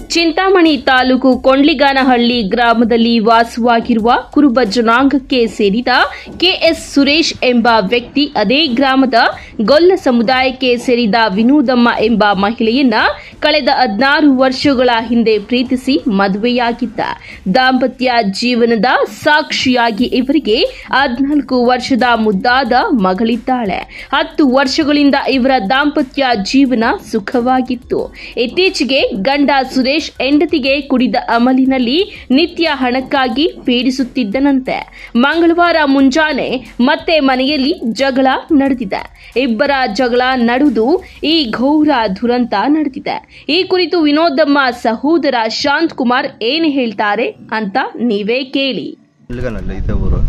ಚಿಂತಾಮಣಿ ತಾಲೂಕು ಕೊಂಡ್ಲಿಗಾನಹಳ್ಳಿ ಗ್ರಾಮದಲ್ಲಿ ವಾಸವಾಗಿರುವ ಕುರುಬ ಜನಾಂಗಕ್ಕೆ ಸೇರಿದ ಕೆಎಸ್ ಸುರೇಶ್ ಎಂಬ ವ್ಯಕ್ತಿ ಅದೇ ಗ್ರಾಮದ ಗೊಲ್ಲ ಸಮುದಾಯಕ್ಕೆ ಸೇರಿದ ವಿನೋದಮ್ಮ ಎಂಬ ಮಹಿಳೆಯನ್ನ ಕಳೆದ ಹದಿನಾರು ವರ್ಷಗಳ ಹಿಂದೆ ಪ್ರೀತಿಸಿ ಮದುವೆಯಾಗಿದ್ದ ದಾಂಪತ್ಯ ಜೀವನದ ಸಾಕ್ಷಿಯಾಗಿ ಇವರಿಗೆ ಹದಿನಾಲ್ಕು ವರ್ಷದ ಮುದ್ದಾದ ಮಗಳಿದ್ದಾಳೆ ಹತ್ತು ವರ್ಷಗಳಿಂದ ಇವರ ದಾಂಪತ್ಯ ಜೀವನ ಸುಖವಾಗಿತ್ತು ಇತ್ತೀಚೆಗೆ ಗಂಡ ಸುರೇಶ್ ಹೆಂಡತಿಗೆ ಕುಡಿದ ಅಮಲಿನಲ್ಲಿ ನಿತ್ಯ ಹಣಕ್ಕಾಗಿ ಪೀಡಿಸುತ್ತಿದ್ದನಂತೆ ಮಂಗಳವಾರ ಮುಂಜಾನೆ ಮತ್ತೆ ಮನೆಯಲ್ಲಿ ಜಗಳ ನಡೆದಿದೆ ಇಬ್ಬರ ಜಗಳ ನಡೆದು ಈ ಘೋರ ದುರಂತ ನಡೆದಿದೆ ಈ ಕುರಿತು ವಿನೋದಮ್ಮ ಸಹೋದರ ಶಾಂತ್ ಕುಮಾರ್ ಏನು ಹೇಳ್ತಾರೆ ಅಂತ ನೀವೇ ಕೇಳಿ ಇಲ್ಲಿಗನಲ್ಲ ಇದೇ ಊರು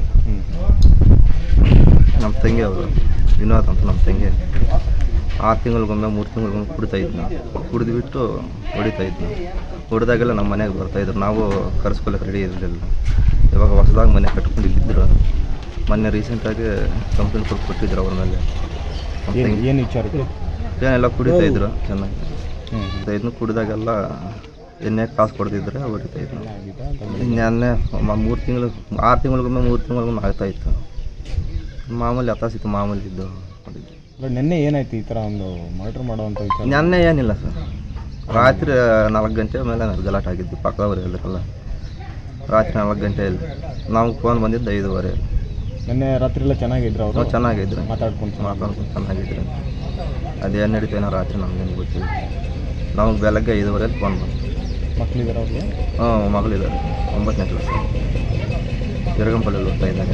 ನಮ್ಮ ತಂಗಿ ಅವರು ವಿನೋದ್ ಅಂತ ನಮ್ಮ ತಂಗಿ ಆರು ತಿಂಗಳಿಗೊಮ್ಮೆ ಮೂರು ತಿಂಗಳಿಗೊಮ್ಮೆ ಕುಡಿತಾ ಇದ್ನ ಕುಡಿದು ಬಿಟ್ಟು ಹೊಡಿತಾ ಇದ್ನ ಹೊಡೆದಾಗೆಲ್ಲ ನಮ್ಮ ಮನೆಗೆ ಬರ್ತಾಯಿದ್ರು ನಾವು ಕರೆಸ್ಕೊಳಕ್ಕೆ ರೆಡಿ ಇರಲಿಲ್ಲ ಇವಾಗ ಹೊಸದಾಗಿ ಮನೆ ಕಟ್ಕೊಂಡು ಇಲ್ಲಿದ್ದರು ಮೊನ್ನೆ ರೀಸೆಂಟಾಗಿ ಕಂಪ್ಲೇಂಟ್ ಕೊಟ್ಟು ಕೊಟ್ಟಿದ್ರು ಅವ್ರ ಮೇಲೆ ನಮ್ಮ ಏನು ತಂಗಿ ಏನು ವಿಚಾರಕ್ಕೆ ಏನೆಲ್ಲ ಕುಡಿತಾ ಇದ್ರು ಚೆನ್ನಾಗಿ ಹ್ಞೂ ಕುಡಿತಾ ಇದ್ನು ಕುಡಿದಾಗೆಲ್ಲ ಎಣ್ಣೆ ಕಾಸು ಕೊಡ್ತಿದ್ರೆ ಹೊಡಿತಾ ಇದ್ನು ಆಗಿದೆ ಅಂತ ನೆನ್ನೆ ಮೂರು ತಿಂಗಳು ಆರು ತಿಂಗಳಿಗೊಮ್ಮೆ ಮೂರು ತಿಂಗಳಿಗೊಮ್ಮೆ ಆಗ್ತಾ ಇತ್ತು ಮಾಮೂಲಿ ಹತಾಸಿತ್ತು ಮಾಮೂಲಿ ಇದ್ದು ಮಾಡಿದ್ದು. ಇವಾಗ ನಿನ್ನೆ ಏನಾಯ್ತು ಈ ಥರ ಒಂದು ಮರ್ಡರ್ ಮಾಡುವಂಥ ವಿಚಾರ ನೆನ್ನೆ ಏನಿಲ್ಲ ಸರ್ ರಾತ್ರಿ ನಾಲ್ಕು ಗಂಟೆ ಮೇಲೆ ನಾನು ಗಲಾಟೆ ಆಗಿದ್ದು ಪಕ್ಕದವರು ಎಲ್ಲಕ್ಕಲ್ಲ ರಾತ್ರಿ ನಾಲ್ಕು ಗಂಟೆಯಲ್ಲಿ ನಾವು ಫೋನ್ ಬಂದಿದ್ದು ಐದುವರೆ ನಿನ್ನೆ ರಾತ್ರಿ ಎಲ್ಲ ಚೆನ್ನಾಗಿದ್ರು ಅವರು ನಾವು ಚೆನ್ನಾಗಿದ್ರು ಮಾತಾಡ್ಕೊಂಡು ಮಾತಾಡ್ಕೊಂಡು ಚೆನ್ನಾಗಿದ್ರು ಅದೇನು ನಡೀತೇನೋ ರಾತ್ರಿ ನಮಗೇನು ಗೊತ್ತಿಲ್ಲ ನಾವು ಬೆಳಗ್ಗೆ ಐದುವರೆಯಲ್ಲಿ ಫೋನ್ ಬಂತು ಮಕ್ಕಳಿದ್ದಾರೆ ಅವ್ರಿಗೆ ಹಾಂ ಮಗಳಿದ್ದಾರೆ ಒಂಬತ್ತನೇ ಕ್ಲಾಸ್ ಎರಗಂಪಲ್ಲಿ ಓದ್ತಾ ಇದ್ದಾರೆ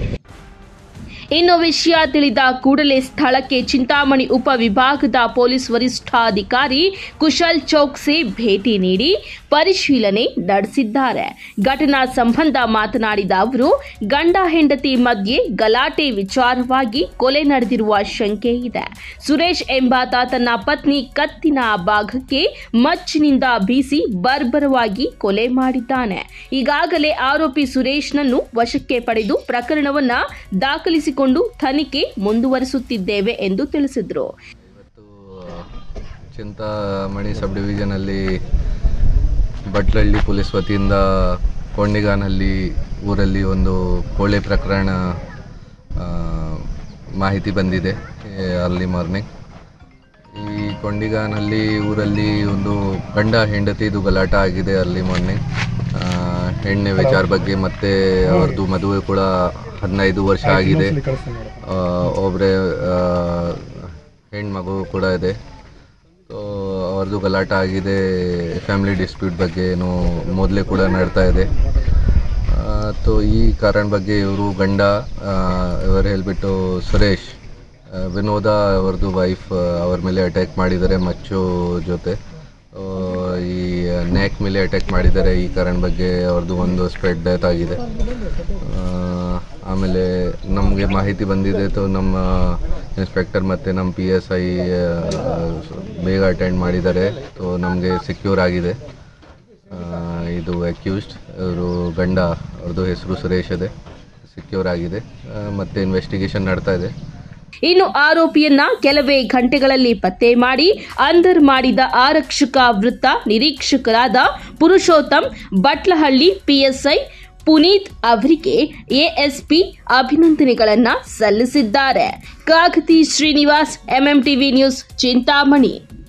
ಇನ್ನು ವಿಷಯ ತಿಳಿದ ಕೂಡಲೇ ಸ್ಥಳಕ್ಕೆ ಚಿಂತಾಮಣಿ ಉಪವಿಭಾಗದ ಪೊಲೀಸ್ ವರಿಷ್ಠಾಧಿಕಾರಿ ಕುಶಲ್ ಚೌಕ್ಸಿ ಭೇಟಿ ನೀಡಿ ಪರಿಶೀಲನೆ ನಡೆಸಿದ್ದಾರೆ ಘಟನಾ ಸಂಬಂಧ ಮಾತನಾಡಿದ ಅವರು ಗಂಡ ಹೆಂಡತಿ ಮಧ್ಯೆ ಗಲಾಟೆ ವಿಚಾರವಾಗಿ ಕೊಲೆ ನಡೆದಿರುವ ಶಂಕೆ ಇದೆ ಸುರೇಶ್ ಎಂಬಾತ ತನ್ನ ಪತ್ನಿ ಕತ್ತಿನ ಭಾಗಕ್ಕೆ ಮಚ್ಚಿನಿಂದ ಬೀಸಿ ಬರ್ಬರವಾಗಿ ಕೊಲೆ ಮಾಡಿದ್ದಾನೆ ಈಗಾಗಲೇ ಆರೋಪಿ ಸುರೇಶ್ನನ್ನು ವಶಕ್ಕೆ ಪಡೆದು ಪ್ರಕರಣವನ್ನ ದಾಖಲಿಸಿಕೊಂಡು ತನಿಖೆ ಮುಂದುವರಿಸುತ್ತಿದ್ದೇವೆ ಎಂದು ತಿಳಿಸಿದರು ಇವತ್ತು ಚಿಂತಾಮಣಿ ಸಬ್ ಡಿವಿಷನಲ್ಲಿ ಬಟ್ಲಹಳ್ಳಿ ಪೊಲೀಸ್ ವತಿಯಿಂದ ಕೊಂಡಿಗಾನಲ್ಲಿ ಊರಲ್ಲಿ ಒಂದು ಕೋಳೆ ಪ್ರಕರಣ ಆ, ಮಾಹಿತಿ ಬಂದಿದೆ ಅರ್ಲಿ ಮಾರ್ನಿಂಗ್ ಈ ಕೊಂಡಿಗಾನಲ್ಲಿ ಊರಲ್ಲಿ ಒಂದು ಗಂಡ ಹೆಂಡತಿದು ಗಲಾಟ ಆಗಿದೆ ಅರ್ಲಿ ಮಾರ್ನಿಂಗ್ ಹೆಣ್ಣೆ ವಿಚಾರ ಬಗ್ಗೆ ಮತ್ತು ಅವ್ರದ್ದು ಮದುವೆ ಕೂಡ ಹದಿನೈದು ವರ್ಷ ಆಗಿದೆ ಆ, ಒಬ್ಬರೇ ಹೆಣ್ಮಗು ಕೂಡ ಇದೆ ಸೊ ಅವ್ರದ್ದು ಗಲಾಟ ಆಗಿದೆ ಫ್ಯಾಮಿಲಿ ಡಿಸ್ಪ್ಯೂಟ್ ಬಗ್ಗೆ ಏನು ಮೊದಲೇ ಕೂಡ ನಡ್ತಾ ಇದೆ ಸೊ ಈ ಕಾರಣ ಬಗ್ಗೆ ಇವರು ಗಂಡ ಆ, ಇವರು ಹೇಳಿಬಿಟ್ಟು ಸುರೇಶ್ ಆ, ವಿನೋದ ಅವ್ರದ್ದು ವೈಫ್ ಅವ್ರ ಮೇಲೆ ಅಟ್ಯಾಕ್ ಮಾಡಿದ್ದಾರೆ ಮಚ್ಚು ಜೊತೆ ಆ, ಈ ನ್ಯಾಕ್ ಮೇಲೆ ಅಟ್ಯಾಕ್ ಮಾಡಿದ್ದಾರೆ ಈ ಕಾರಣ ಬಗ್ಗೆ ಅವ್ರದ್ದು ಒಂದು ಸ್ಪ್ರೆಡ್ ಡೆತ್ ಆಗಿದೆ ಆ, ಆಮೇಲೆ ನಮಗೆ ಮಾಹಿತಿ ಬಂದಿದೆ ತೋ ನಮ್ಮ ಇನ್ಸ್ಪೆಕ್ಟರ್ ಮತ್ತು ನಮ್ಮ ಪಿ ಎಸ್ ಐ ಬೇಗ ಅಟೆಂಡ್ ಮಾಡಿದ್ದಾರೆ ಸೊ ನಮಗೆ ಸೆಕ್ಯೂರ್ ಆಗಿದೆ ಆ, ಇದು ಅಕ್ಯೂಸ್ಡ್ ಅವರು ಗಂಡ ಅವ್ರದ್ದು ಹೆಸರು ಸುರೇಶ್ ಇದೆ ಸೆಕ್ಯೂರ್ ಆಗಿದೆ ಆ, ಮತ್ತೆ ಇನ್ವೆಸ್ಟಿಗೇಷನ್ ನಡ್ತಾ ಇದೆ ಇನ್ನು ಆರೋಪಿಯನ್ನ ಕೆಲವೇ ಗಂಟೆಗಳಲ್ಲಿ ಪತ್ತೆ ಮಾಡಿ ಅಂದರ್ ಮಾಡಿದ ಆರಕ್ಷಕ ವೃತ್ತ ನಿರೀಕ್ಷಕರಾದ ಪುರುಷೋತ್ತಮ್ ಬಟ್ಲಹಳ್ಳಿ ಪಿಎಸ್ಐ ಪುನೀತ್ ಅವರಿಗೆ ಎಎಸ್ಪಿ ಅಭಿನಂದನೆಗಳನ್ನ ಸಲ್ಲಿಸಿದ್ದಾರೆ ಕಾಗತಿ ಶ್ರೀನಿವಾಸ್ ಎಂಎಂಟಿವಿ ನ್ಯೂಸ್ ಚಿಂತಾಮಣಿ